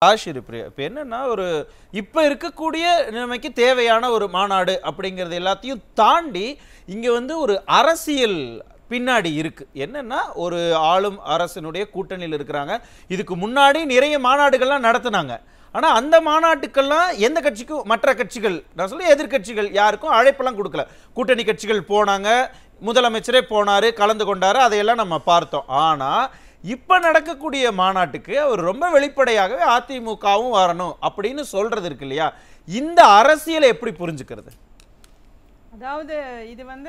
ஆஷிர் பிரியா இப்போ என்னன்னா ஒரு இப்போ இருக்கக்கூடிய நிலைமைக்கு தேவையான ஒரு மாநாடு அப்படிங்கிறது எல்லாத்தையும் தாண்டி இங்க வந்து ஒரு அரசியல் பின்னாடி இருக்கு என்னன்னா ஒரு ஆளும் அரசனுடைய கூட்டணியில் இருக்கிறாங்க இதுக்கு முன்னாடி நிறைய மாநாடுகள்லாம் நடத்துனாங்க ஆனா அந்த மாநாட்டுக்கெல்லாம் எந்த கட்சிக்கும் மற்ற கட்சிகள் நான் சொல்லி எதிர்க்கட்சிகள் யாருக்கும் அழைப்பெல்லாம் கொடுக்கல கூட்டணி கட்சிகள் போனாங்க முதலமைச்சரே போனாரு கலந்து கொண்டாரு அதையெல்லாம் நம்ம பார்த்தோம் ஆனா இப்ப நடக்கக்கூடிய மாநாட்டுக்கு அவர் ரொம்ப வெளிப்படையாகவே அதிமுகவும் வரணும் அப்படின்னு சொல்றது இருக்கு இல்லையா இந்த அரசியலை எப்படி புரிஞ்சுக்கிறது அதாவது இது வந்து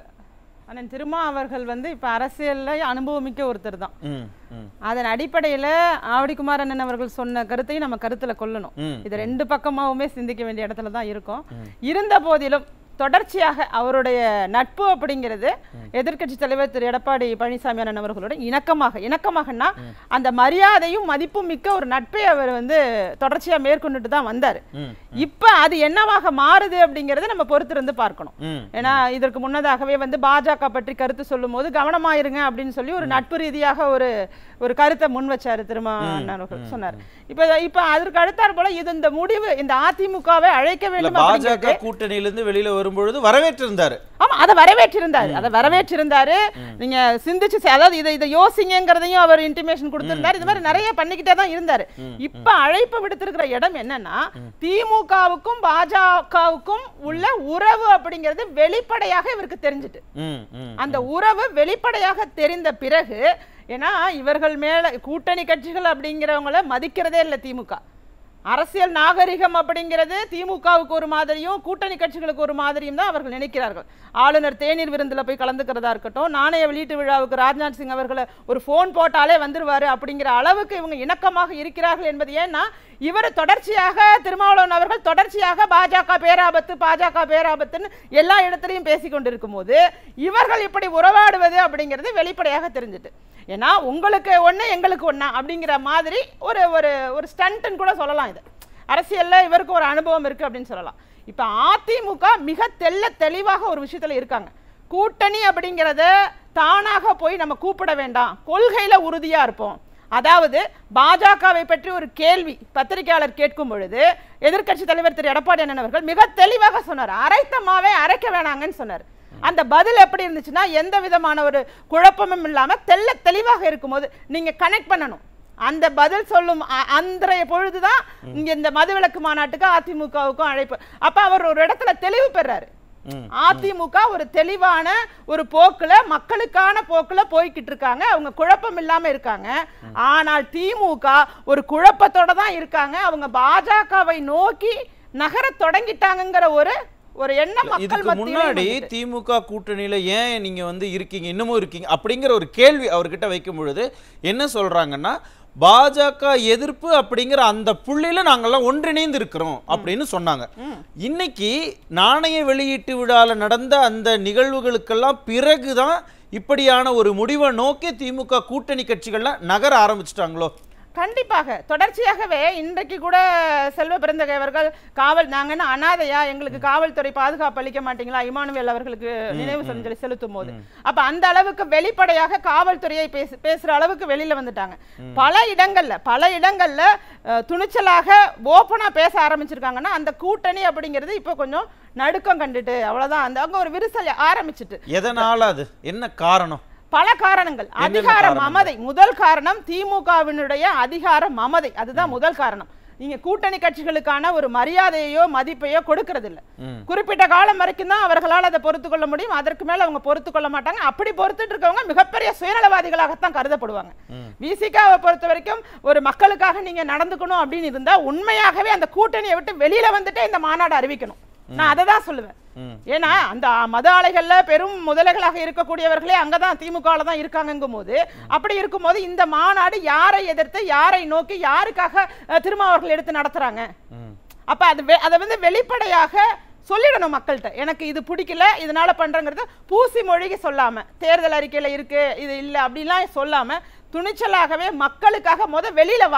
அண்ணன் திருமா அவர்கள் வந்து இப்ப அரசியல்ல அனுபவமிக்க ஒருத்தர் தான் ம் ம் அதன் அடிப்படையில ஆவடிக்குமார் அண்ணன் அவர்கள் சொன்ன கருத்தையும் நம்ம கருத்துல கொள்ளணும் ம் இது ரெண்டு பக்கமாவுமே சிந்திக்க வேண்டிய இடத்துல தான் இருக்கும் இருந்த போதிலும் தொடர்ச்சியாக அவருடைய நட்பு அப்படிங்கிறது எதிர்க்கட்சி தலைவர் திரு எடப்பாடி பழனிசாமி அண்ணன் அவர்களோட இணக்கமாக இணக்கமாகனா அந்த மரியாதையும் மதிப்பும் மிக்க ஒரு நட்பை அவர் வந்து தொடர்ச்சியா மேற்கொண்டுட்டு தான் வந்தாரு ம் இப்ப அது என்னவாக மாறுது அப்படிங்கறத நம்ம பொறுத்திருந்து பார்க்கணும் ம் ஏன்னா இதற்கு முன்னதாகவே வந்து பாஜக பற்றி கருத்து சொல்லும் போது கவனமாயிருங்க அப்படின்னு சொல்லி ஒரு நட்பு ரீதியாக ஒரு ஒரு கருத்தை முன் வச்சாரு திருமா அண்ணன் அவர்கள் சொன்னார் இப்ப இப்ப அதற்கு அடுத்தாற் போல இது இந்த முடிவு இந்த அதிமுகவை அழைக்க இல்ல வேண்டும் பாஜக அப்படிங்கிறது கூட்டணியிலிருந்து வெளியில வரும்பொழுது வரவேற்றிருந்தாரு ஆமா அதை வரவேற்றிருந்தாரு அதை வரவேற்றிருந்தாரு நீங்க சிந்திச்சு செ- அதாவது இதை இதை யோசிங்கிறதையும் அவர் இன்டிமேஷன் கொடுத்திருந்தாரு இது மாதிரி நிறைய பண்ணிக்கிட்டே தான் இருந்தாரு இப்ப அழைப்பு விடுத்திருக்கிற இடம் என்னன்னா திமுகவுக்கும் பாஜகவுக்கும் உள்ள உறவு அப்படிங்கிறது வெளிப்படையாக இவருக்கு தெரிஞ்சுட்டு ம் ம் அந்த உறவு வெளிப்படையாக தெரிந்த பிறகு ஏன்னா இவர்கள் மேல கூட்டணி கட்சிகள் அப்படிங்கிறவங்கள மதிக்கிறதே இல்லை திமுக அரசியல் நாகரிகம் அப்படிங்கிறது திமுகவுக்கு ஒரு மாதிரியும் கூட்டணி கட்சிகளுக்கு ஒரு மாதிரியும் தான் அவர்கள் நினைக்கிறார்கள் ஆளுநர் தேநீர் விருந்துல போய் கலந்துக்கிறதா இருக்கட்டும் நாணய வெளியீட்டு விழாவுக்கு ராஜ்நாத் சிங் அவர்களை ஒரு ஃபோன் போட்டாலே வந்துருவாரு அப்படிங்கிற அளவுக்கு இவங்க இணக்கமாக இருக்கிறார்கள் என்பது ஏன்னா இவர் தொடர்ச்சியாக திருமாவளவன் அவர்கள் தொடர்ச்சியாக பாஜக பேராபத்து பாஜக பேராபத்துன்னு எல்லா இடத்துலையும் பேசி கொண்டிருக்கும் போது இவர்கள் இப்படி உறவாடுவது அப்படிங்கிறது வெளிப்படையாக தெரிஞ்சுட்டு ஏன்னா உங்களுக்கு ஒண்ணு எங்களுக்கு ஒண்ணா அப்படிங்கிற மாதிரி ஒரு ஒரு ஒரு ஸ்டண்ட்னு கூட சொல்லலாம் இது அரசியல்ல இவருக்கு ஒரு அனுபவம் இருக்கு அப்படின்னு சொல்லலாம் இப்ப அதிமுக மிக தெள்ள தெளிவாக ஒரு விஷயத்துல இருக்காங்க கூட்டணி அப்படிங்கிறத தானாக போய் நம்ம கூப்பிட வேண்டாம் கொள்கையில உறுதியா இருப்போம் அதாவது பாஜகவை பற்றி ஒரு கேள்வி பத்திரிகையாளர் கேட்கும் பொழுது எதிர்க்கட்சி தலைவர் திரு எடப்பாடி அண்ணன் அவர்கள் மிக தெளிவாக சொன்னார் அரைத்தமாவே அரைக்க வேணாங்கன்னு சொன்னார் அந்த பதில் எப்படி இருந்துச்சுன்னா எந்த விதமான ஒரு குழப்பமும் இல்லாம தெள்ள தெளிவாக இருக்கும்போது நீங்க கனெக்ட் பண்ணணும் அந்த பதில் சொல்லும் அ- அன்றைய பொழுதுதான் இங்க இந்த மதுவிலக்கு மாநாட்டுக்கு அதிமுகவுக்கும் அழைப்பு அப்ப அவர் ஒரு இடத்துல தெளிவு பெறாரு ம். அதிமுக ஒரு தெளிவான ஒரு போக்குல மக்களுக்கான போக்குல போய்கிட்டு இருக்காங்க அவங்க குழப்பம் இல்லாம இருக்காங்க ஆனால் திமுக ஒரு குழப்பத்தோட தான் இருக்காங்க அவங்க பாஜகவை நோக்கி நகர தொடங்கிட்டாங்கங்கிற ஒரு ஒரு எண்ணம் மக்கள் இதுக்கு மத்தியில முன்னாடி வந்துட்டு. திமுக கூட்டணியில ஏன் நீங்க வந்து இருக்கீங்க இன்னமும் இருக்கீங்க அப்படிங்கிற ஒரு கேள்வி அவர்கிட்ட வைக்கும் பொழுது என்ன சொல்றாங்கன்னா பாஜக எதிர்ப்பு அப்படிங்கிற அந்த புள்ளியில நாங்கெல்லாம் ஒன்றிணைந்து இருக்கிறோம் அப்படின்னு சொன்னாங்க இன்னைக்கு நாணய வெளியீட்டு விழால நடந்த அந்த நிகழ்வுகளுக்கெல்லாம் பிறகுதான் இப்படியான ஒரு முடிவை நோக்கி திமுக கூட்டணி கட்சிகள்லாம் நகர ஆரம்பிச்சிட்டாங்களோ கண்டிப்பாக தொடர்ச்சியாகவே இன்றைக்கு கூட செல்வ பிறந்தகை அவர்கள் காவல் நாங்க என்ன அனாதையா எங்களுக்கு காவல்துறை பாதுகாப்பு அளிக்க மாட்டீங்களா இமானுவேல் அவர்களுக்கு நினைவு சஞ்சலி செலுத்தும் போது அப்ப அந்த அளவுக்கு வெளிப்படையாக காவல்துறையை பேச பேசுற அளவுக்கு வெளியில வந்துட்டாங்க பல இடங்கள்ல பல இடங்கள்ல அஹ், துணிச்சலாக ஓப்பனா பேச ஆரம்பிச்சிருக்காங்கன்னா அந்த கூட்டணி அப்படிங்கிறது இப்போ கொஞ்சம் நடுக்கம் கண்டுட்டு அவ்வளவுதான் அந்த அங்க ஒரு விரிசல் ஆரம்பிச்சிட்டு எதனால அது என்ன காரணம் பல காரணங்கள் என்னென்ன அதிகார காரணங்கள்? மமதை முதல் காரணம் திமுகவினுடைய அதிகார மமதை அதுதான் முதல் காரணம் நீங்க கூட்டணி கட்சிகளுக்கான ஒரு மரியாதையோ மதிப்பையோ கொடுக்கறது இல்ல ம். குறிப்பிட்ட காலம் வரைக்கும் தான் அவர்களால் அதை பொறுத்து கொள்ள முடியும் அதற்கு மேல அவங்க பொறுத்து கொள்ள மாட்டாங்க அப்படி பொறுத்துட்டு இருக்கவங்க மிகப்பெரிய சுயநலவாதிகளாகத்தான் கருதப்படுவாங்க விசிகாவை பொறுத்த வரைக்கும் ஒரு மக்களுக்காக நீங்க நடந்துக்கணும் அப்படின்னு இருந்தா உண்மையாகவே அந்த கூட்டணியை விட்டு வெளியில வந்துட்டு இந்த மாநாடு அறிவிக்கணும் நான் அதை தான் சொல்லுவேன் ம். ஏன்னா அந்த மத ஆலைகள்ல பெரும் முதலைகளாக இருக்கக்கூடியவர்களே அங்கதான் திமுகல தான் இருக்காங்கங்கும் போது அப்படி இருக்கும்போது இந்த மாநாடு யாரை எதிர்த்து யாரை நோக்கி யாருக்காக அஹ், திருமாவர்கள் எடுத்து நடத்துறாங்க ம். அப்ப அது வெ- அதை வந்து வெளிப்படையாக சொல்லிடணும் மக்கள்கிட்ட எனக்கு இது பிடிக்கல இதனால பண்றேங்கிறத பூசி மொழிகி சொல்லாம தேர்தல் அறிக்கையில இருக்கு இது இல்ல அப்படிலாம் சொல்லாம துணிச்சலாகவே மக்களுக்காக முத வெளியில வாங்க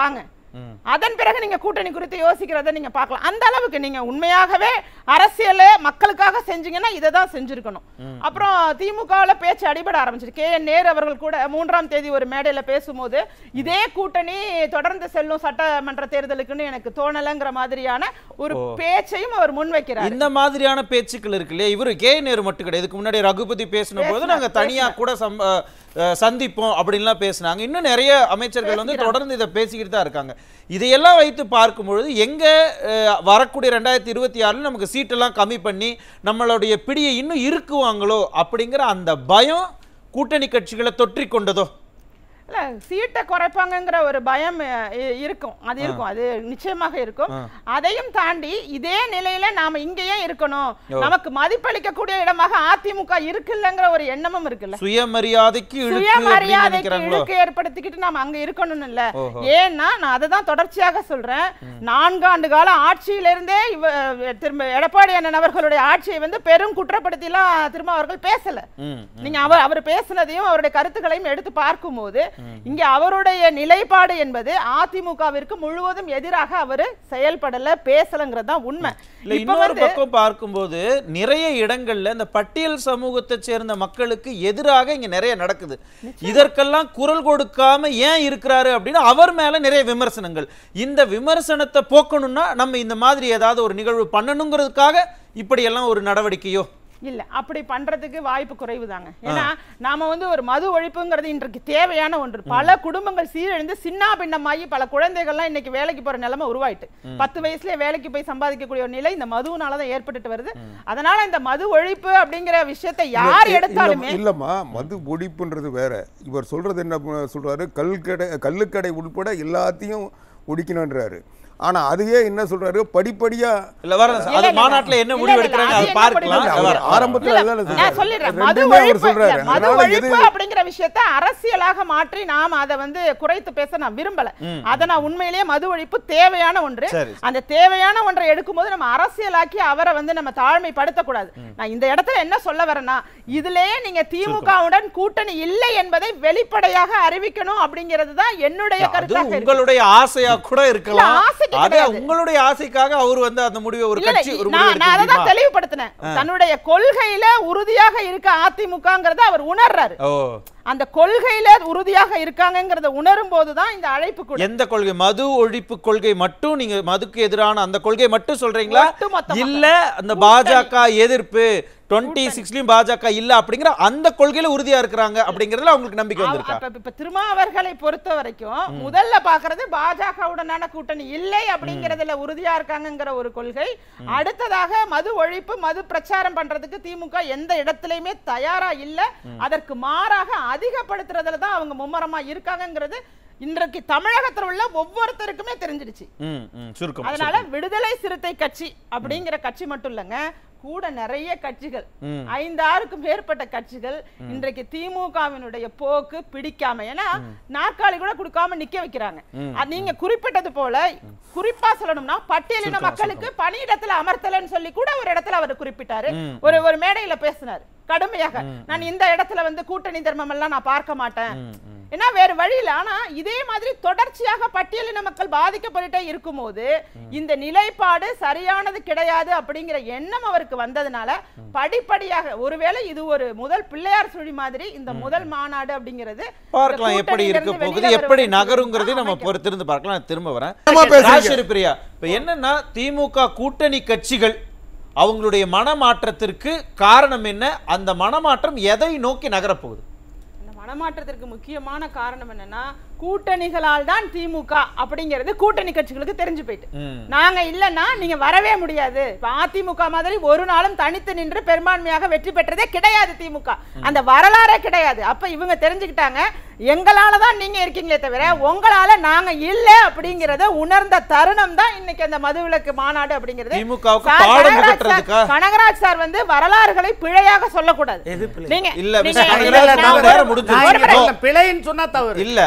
அதன் பிறகு நீங்க கூட்டணி குறித்து யோசிக்கிறத நீங்க பார்க்கலாம் அந்த அளவுக்கு நீங்க உண்மையாகவே அரசியல மக்களுக்காக செஞ்சீங்கன்னா இதை தான் செஞ்சிருக்கணும் அப்புறம் திமுகவுல பேச்சு அடிபட ஆரம்பிச்சிரு கே என் நேரு அவர்கள் கூட மூன்றாம் தேதி ஒரு மேடையில பேசும்போது இதே கூட்டணி தொடர்ந்து செல்லும் சட்டமன்ற தேர்தலுக்குன்னு எனக்கு தோணலைங்கிற மாதிரியான ஒரு பேச்சையும் அவர் முன்வைக்கிறார் இந்த மாதிரியான பேச்சுக்கள் இருக்கு இல்லையா இவரு கே நேரு மட்டும் கிடையாது இதுக்கு முன்னாடி ரகுபதி பேசின போது பேசினார், நாங்க தனியா கூட சம்- அஹ், அஹ், சந்திப்போம் அப்படின்லாம் பேசினாங்க இன்னும் நிறைய அமைச்சர்கள் வந்து தொடர்ந்து இதை பேசிக்கிட்டு தான் இருக்காங்க இதையெல்லாம் வைத்து பார்க்கும்பொழுது எங்க அஹ், வரக்கூடிய ரெண்டாயிரத்தி இருபத்தி ஆறுல நமக்கு சீட்டெல்லாம் கம்மி பண்ணி நம்மளுடைய பிடியை இன்னும் இருக்குவாங்களோ அப்படிங்கிற அந்த பயம் கூட்டணி கட்சிகளை தொற்றிக் கொண்டதோ இல்ல சீட்டை குறைப்பாங்கங்கிற ஒரு பயம் அஹ், இ- இருக்கும் அது இருக்கும் அது நிச்சயமாக இருக்கும் அதையும் தாண்டி இதே நிலையில நாம இங்கேயே இருக்கணும் நமக்கு மதிப்பளிக்கக்கூடிய இடமாக அதிமுக இருக்குல்லங்கிற ஒரு எண்ணமும் இருக்குல்ல சுயமரியாதைக்கு இழுக்கு அப்படின்னு சுயமரியாதைக்கு நினைக்கிறாங்களோ இழுக்கு ஏற்படுத்திக்கிட்டு நாம அங்க இருக்கணும்னு இல்ல ஓஹோ. ஏன்னா நான் அதை தான் தொடர்ச்சியாக சொல்றேன் நான்காண்டு கால ஆட்சியில இருந்தே இவ திரும்ப எடப்பாடி அண்ணன் அவர்களுடைய ஆட்சியை வந்து பெரும் குற்றப்படுத்திலாம் திரும்ப அவர்கள் பேசல ம் நீங்க அவர் அவர் பேசுனதையும் அவருடைய கருத்துக்களையும் எடுத்து பார்க்கும்போது இங்க அவருடைய நிலைப்பாடு என்பது அதிமுகவிற்கு முழுவதும் எதிராக அவரு செயல்படல பேசலங்கிறது தான் உண்மை இல்ல இப்ப இன்னொரு வந்து பக்கம் பார்க்கும்போது நிறைய இடங்கள்ல இந்த பட்டியல் சமூகத்தை சேர்ந்த மக்களுக்கு எதிராக இங்க நிறைய நடக்குது இதற்கெல்லாம் குரல் கொடுக்காம ஏன் இருக்கிறாரு அப்படின்னு அவர் மேல நிறைய விமர்சனங்கள் இந்த விமர்சனத்தை போக்கணும்னா நம்ம இந்த மாதிரி ஏதாவது ஒரு நிகழ்வு பண்ணணுங்கிறதுக்காக இப்படியெல்லாம் ஒரு நடவடிக்கையோ இல்ல அப்படி பண்றதுக்கு வாய்ப்பு குறைவு தாங்க ஏன்னா நாம வந்து ஒரு மது ஒழிப்புங்கிறது இன்றைக்கு தேவையான ஒன்று பல குடும்பங்கள் சீரழிந்து சின்ன பின்னமாகி பல குழந்தைகள்லாம் இன்னைக்கு வேலைக்கு போற நிலைமை உருவாயிட்டு பத்து வயசுலயே வேலைக்கு போய் சம்பாதிக்கக்கூடிய ஒரு நிலை இந்த மதுவுனால தான் ஏற்பட்டுட்டு வருது அதனால இந்த மது ஒழிப்பு அப்படிங்கிற விஷயத்தை யார் இல்ல- எடுத்தாலுமே இல்லம்மா மது ஒழிப்புன்றது வேற இவர் சொல்றது என்ன ப- சொல்றாரு கல்கடை கள்ளுக்கடை உட்பட எல்லாத்தையும் ஒழிக்கணுன்றாரு ஆனா அதையே என்ன சொல்றாரு படிப்படியா இல்ல வர இல்ல, அது இல்ல, மாநாட்டுல என்ன இல்ல, முடிவு இல்ல, எடுக்கிறாங்க அது அது என்ன பார்க்கலாம் முடிவு அது அவர் வர- ஆரம்பத்துல இல்ல, அதுதானே நான் சொல்றாரு. சொல்லிடுறேன் மது ரெண்டுமே அவர் ஒழிப்பு சொல்றாரு. இல்ல, மது அதனால ஒழிப்பு எது- அப்படிங்கிற விஷயத்தை அரசியலாக மாற்றி நாம அதை வந்து குறைத்து பேச நான் விரும்பல அதை நான் உண்மையிலேயே மது ஒழிப்பு தேவையான ஒன்று சரி. அந்த தேவையான ஒன்றை எடுக்கும்போது நம்ம அரசியலாக்கி அவரை வந்து நம்ம தாழ்மைப்படுத்த கூடாது நான் இந்த இடத்துல என்ன சொல்ல வரேன்னா இதுலயே நீங்க திமுகவுடன் கூட்டணி இல்லை என்பதை வெளிப்படையாக அறிவிக்கணும் அப்படிங்கிறது தான் என்னுடைய அது கருத்தாக இருக்கு உங்களுடைய ஆசையா கூட இருக்கலாம் இல்ல, ஆசைக்கு அது கிடையாது. உங்களுடைய ஆசைக்காக அவர் வந்து அந்த முடிவை ஒரு இல்ல, கட்சி இல்ல, ஒரு நான் முடிவு நான் எடுக்க அதை தான் முடியுமா? தெளிவுபடுத்தினேன் தன்னுடைய கொள்கையில உறுதியாக இருக்க அதிமுகங்கிறத அவர் உணர்றாரு ஓ அந்த கொள்கையில உறுதியாக இருக்காங்கங்கிறத உணரும் போதுதான் இந்த அழைப்பு கூட எந்த கொள்கை மது ஒழிப்பு கொள்கை மட்டும் நீங்க மதுக்கு எதிரான அந்த கொள்கை மட்டும் சொல்றீங்களா ஒட்டுமொத்தமாக. இல்ல அந்த பாஜக எதிர்ப்பு டுவெண்ட்டி சிக்ஸ்லயும் பாஜக இல்ல அப்படிங்கிற அந்த கொள்கையில உறுதியா இருக்கிறாங்க அப்படிங்கறதுல அவங்களுக்கு நம்பிக்கை அவ- வந்திருக்கா அப்ப- இப்ப திருமாவர்களை பொறுத்த வரைக்கும் முதல்ல பாக்குறது பாஜகவுடனான கூட்டணி இல்லை அப்படிங்கறதுல உறுதியா இருக்காங்கங்கிற ஒரு கொள்கை அடுத்ததாக மது ஒழிப்பு மது பிரச்சாரம் பண்றதுக்கு திமுக எந்த இடத்துலயுமே தயாரா இல்ல அதற்கு மாறாக அதிகப்படுத்துறதுல தான் அவங்க மும்மரமா இருக்காங்கங்கிறது இன்றைக்கு தமிழகத்தில் உள்ள ஒவ்வொருத்தருக்குமே தெரிஞ்சிடுச்சு ம், ம், சுருக்கம் அதனால விடுதலை சிறுத்தை கட்சி அப்படிங்கிற கட்சி மட்டும் இல்லைங்க கூட நிறைய கட்சிகள் ம். ஐந்து ஆறுக்கும் மேற்பட்ட கட்சிகள் இன்றைக்கு திமுகவினுடைய போக்கு பிடிக்காம ஏன்னா நாற்காலி கூட கொடுக்காம நிக்க வைக்கிறாங்க அது நீங்க குறிப்பிட்டது போல குறிப்பா சொல்லணும்னா பட்டியலின மக்களுக்கு பணியிடத்துல அமர்த்தலன்னு சொல்லி கூட ஒரு இடத்துல அவர் குறிப்பிட்டாரு ஒரு ஒரு மேடையில பேசினார் கடுமையாக நான் இந்த இடத்துல வந்து கூட்டணி தர்மம் எல்லாம் நான் பார்க்க மாட்டேன் ஏன்னா வேற வழியில ஆனா இதே மாதிரி தொடர்ச்சியாக பட்டியலின மக்கள் பாதிக்கப்பட்டுட்டே இருக்கும்போது இந்த நிலைப்பாடு சரியானது கிடையாது அப்படிங்கிற எண்ணம் அவருக்கு வந்ததுனால படிப்படியாக ஒருவேளை இது ஒரு முதல் பிள்ளையார் சுழி மாதிரி இந்த முதல் மாநாடு அப்படிங்கிறது இந்த பார்க்கலாம் எப்படி இருக்க கூட்டணியிலிருந்து போகுது வெளியில எப்படி வருவதற்கு நகருங்கிறதையும் நம்ம அமைக்க- பொறுத்திருந்து பார்க்கலாம் நான் திரும்ப வரேன் ஆமா, பேசுறீங்க. ராஜேஸ்வரி பிரியா இப்ப என்னன்னா திமுக கூட்டணி கட்சிகள் அவங்களுடைய மனமாற்றத்திற்கு காரணம் என்ன அந்த மனமாற்றம் எதை நோக்கி நகரப்போகுது இந்த மனமாற்றத்திற்கு முக்கியமான காரணம் என்னன்னா கூட்டணிகளால் தான் திமுக அப்படிங்கிறது கூட்டணி கட்சிகளுக்கு தெரிஞ்சு போயிட்டு ம். நாங்க இல்லைன்னா நீங்க வரவே முடியாது இப்ப அதிமுக மாதிரி ஒரு நாளும் தனித்து நின்று பெரும்பான்மையாக வெற்றி பெற்றதே கிடையாது திமுக அந்த வரலாறே கிடையாது அப்ப இவங்க தெரிஞ்சுக்கிட்டாங்க எங்களால தான் நீங்க இருக்கீங்களே தவிர உங்களால நாங்க இல்ல அப்படிங்கறத உணர்ந்த தருணம் தான் இன்னைக்கு அந்த மதுவிலக்கு மாநாடு அப்படிங்கிறது திமுகவுக்கு சார், பாடம் கனகராஜ் புகட்டுறதுக்கா? சார், கனகராஜ் சார் வந்து வரலாறுகளை பிழையாக சொல்லக்கூடாது நீங்க இல்ல, நீங்க- மிஸ்டர் நீங்க- கனகராஜ் நான் நான் ஒரு- வேற முடிஞ்சிருச்சு. ஒரு No. நிமிஷம். பிழைன்னு சொன்னா தவறு இல்ல அப்படி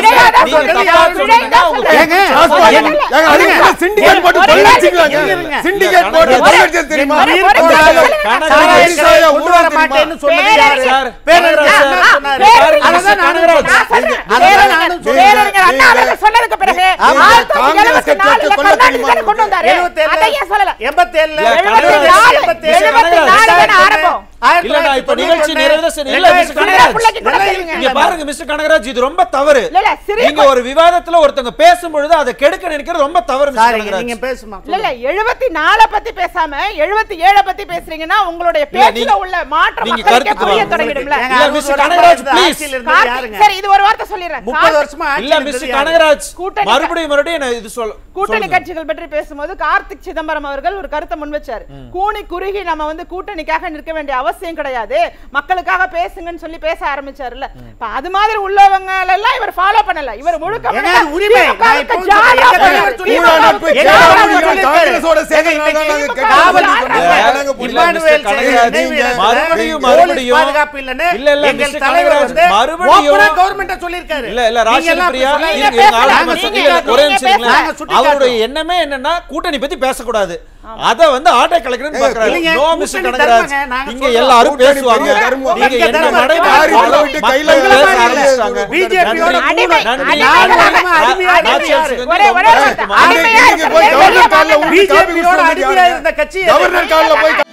கிடையாது. நீங்க நீங்க தப்பா தப்பா சொன்னீங்கன்னா சொல்றீங்க. உங்க- ஏங்க, டிரான்ஸ்போர்ட் ஏங்க, ஏங்க, அதுக்கு syndicate போட்டு ஒரு கொள்ளை நிமிஷம் அடிச்சுக்கலாங்க. இருங்க. syndicate போட்டு ஒரு- கொள்ளை அடிச்சது தெரியுமா? ஒரு- ஒரு- ஒரு- ஒரு- கணக்கு- சாராய விவசாய கடையை ஊழல் கொண்டு வர தெரியுமா? மாட்டேன்னு சொன்னது பேரறிஞர் யாரு? சார், பேரறிஞர் கனகராஜ் அண்ணா சார், சொன்னாரு. பேரறிஞர் அதான் நானும் கனகராஜ். நான் சொல்றேன். அதான் பேரறிஞர் நானும் பேரறிஞர் அண்ணா நீங்க- அவர்கள் சொன்னதுக்கு பிறகு ஆமா, ஆயிரத்தி தொள்ளாயிரத்தி காங்கிரஸ் எழுபத்தி கட்சியை நாலுல கொல்ல கருணாநிதி தெரியுமா தானே கொண்டு வந்தாரு எழுபத்தேழுல- அதை ஏன் சொல்லல எண்பத்தேழுல இல்ல, எழுபத்தி கனகராஜ் நாலு எண்பத்தேழு. எழுபத்தி நாலு தானே ஆரம்பம் ஆயிரத்தி இல்ல, நான் இப்ப தொள்ளாயிரத்தி நிகழ்ச்சி தொண்ணூத்தி நிறைவேற செய்ய- இல்ல, ரெண்டாயிரத்தி மிஸ்டர் சின்ன கனகராஜ். பிள்ளைக்கு கூட இதெல்லாம் தெரியுங்க. இங்க பாருங்க மிஸ்டர் கனகராஜ் இது ரொம்ப தவறு இல்ல, இல்ல, சிறிய நீங்க ஒரு விவாதத்துல ஒருத்தங்க பேசும்பொழுது அதை கெடுக்க நினைக்கிறது ரொம்ப தவறு மிஸ்டர் சாரிங்க, கனகராஜ் நீங்க பேசுமா இல்ல இல்ல எழுபத்தி நாலு பத்தி பேசாம எழுபத்தி ஏழு பத்தி பேசுறீங்கன்னா உங்களுடைய பேச்சுல நீங்க- உள்ள மாற்றம் நீங்க மக்களுக்கே கருத்துக்கு புரிய வாங்க. தொடங்கிடும்ல ஏங்க, இல்ல, அறுபது மிஸ்டர் வருஷமா கனகராஜ், இருந்த please. ஆட்சியில் இருந்தது கார்த்திக், யாருங்க? சரி இது ஒரு வார்த்தை சொல்லிடுறேன் முப்பது கார்த்திக், வருஷமா இல்ல ஆட்சியில் மிஸ்டர் இருந்தது யாரு? கனகராஜ் கூட்டணி- மறுபடியும் மறுபடியும் நான் இது சொல் கூட்டணி சொல்லுங்க. கட்சிகள் பற்றி பேசும்போது கார்த்திக் சிதம்பரம் அவர்கள் ஒரு கருத்தை முன் வச்சாரு கூனி குறுகி நம்ம வந்து கூட்டணிக்காக நிற்க வேண்டிய அவசியம் கிடையாது மக்களுக்காக பேசுங்கன்னு சொல்லி பேச ஆரம்பிச்சாருல்ல இப்ப அது மாதிரி உள்ளவங்க எல்லாம் இவர் ஃபாலோ பண்ணல இவர் முழுக்க ஏங்க, முழுக்க அது உரிமை. திமுகவுக்கு நான் இப்ப வந்து ஜாலியா எங்க போறாரு. தலைவர் சொல்லி- ஊழல் நட்பு, திமுகவுக்கு எங்க கேவலம் ஜாலியா தலைவர் இல்ல, சொல்லி- போறாரு. காங்கிரஸோட சேர்ந்ததுனால தான் நாங்க கெட்ட காவல் வார்த்தை ஆடுறாங்க. சொன்னோம். இல்ல, நாங்க இல்ல, புரியல. மிஸ்டர் இமானுவேல் கனகராஜ், நினைவு இல்ல. மறுபடியும் போலீஸ் மறுபடியும் பாதுகாப்பு இல்லைன்னு இல்ல, இல்ல, எங்கள் மிஸ்டர் தலைவர் கனகராஜ், வந்து மறுபடியும் open ஆ government ஆ சொல்லியிருக்காரு. இல்ல இல்ல நீங்க ராஜேஷ் எல்லாம் பிரியா அப்படி இருங்க, சொல்லாதீங்க. இருங்க, ஆளுங்க நீங்க சொல்லி- பேசுங்க, இல்ல, ஒரே நீங்க நிமிஷம் இருங்களேன். நாங்க சுட்டி அவருடைய காட்டுறோம். எண்ணமே என்னன்னா கூட்டணி பத்தி பேசக்கூடாது அத வந்து ஆட்டை கலக்கிறேன்னு பாக்குறாரு இல்லைங்க, நோ மிஸ்டர் கூட்டணி கனகராஜ் தர்மங்க, நாங்க இங்க சொல்றோம். எல்லாரும் கூட்டணி பேசுவாங்க பெரிய தர்மம். நீங்க இங்க என்ன தர்மம் நடைமுறை யாரு follow- விட்டு கையில மக்கள் இல்ல, பேச இல்ல, ஆரம்பிச்சிட்டாங்க. BJP யோட நன்றி. அடிமை, நன்றி. அடிமை, நன்றி. அடிமை, ரா- அடிமை, ராஜேஷ் யாரு? வந்து ஒரே- ரொம்ப ஒரே கருத்து வார்த்தை. மாறி. அடிமையா நீங்க போய் இருக்கிறது கவர்னர் கால்ல வெளியே ஊத்தி காப்பி BJP யோட குடிச்சு அடிமையா யாருங்க? இருந்த கட்சி கவர்னர் கால்ல போய்